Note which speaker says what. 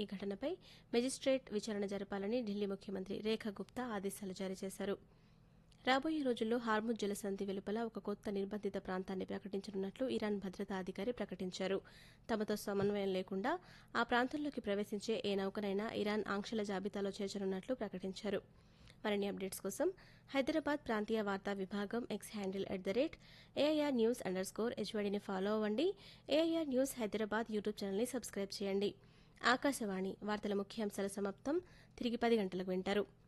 Speaker 1: ఈ ఘటనపై మెజిస్ట్రేట్ విచారణ జరపాలని ఢిల్లీ ముఖ్యమంత్రి రేఖ గుప్తా ఆదేశాలు జారీ చేశారు రాబోయే రోజుల్లో హార్ముజ్ జలసంధి వెలుపల ఒక కొత్త నిర్బంధిత ప్రాంతాన్ని ప్రకటించనున్నట్లు ఇరాన్ భద్రతా అధికారి ప్రకటించారు తమతో సమన్వయం లేకుండా ఆ ప్రాంతంలోకి ప్రవేశించే ఏ నౌకనైనా ఇరాన్ ఆంక్షల జాబితాలో చేర్చనున్నట్లు ప్రకటించారు మరిన్ని అప్డేట్స్ కోసం హైదరాబాద్ ప్రాంతీయ వార్తా విభాగం X handle at the rate AIR news underscore హెచ్వడిని ఫాలో అవ్వండి ఏఐఆర్ న్యూస్ హైదరాబాద్ యూట్యూబ్ ఛానల్ని సబ్స్క్రైబ్ చేయండి ఆకాశవాణి వార్తల ముఖ్యాంశాల సమాప్తం తిరిగి పది గంటలకు వింటారు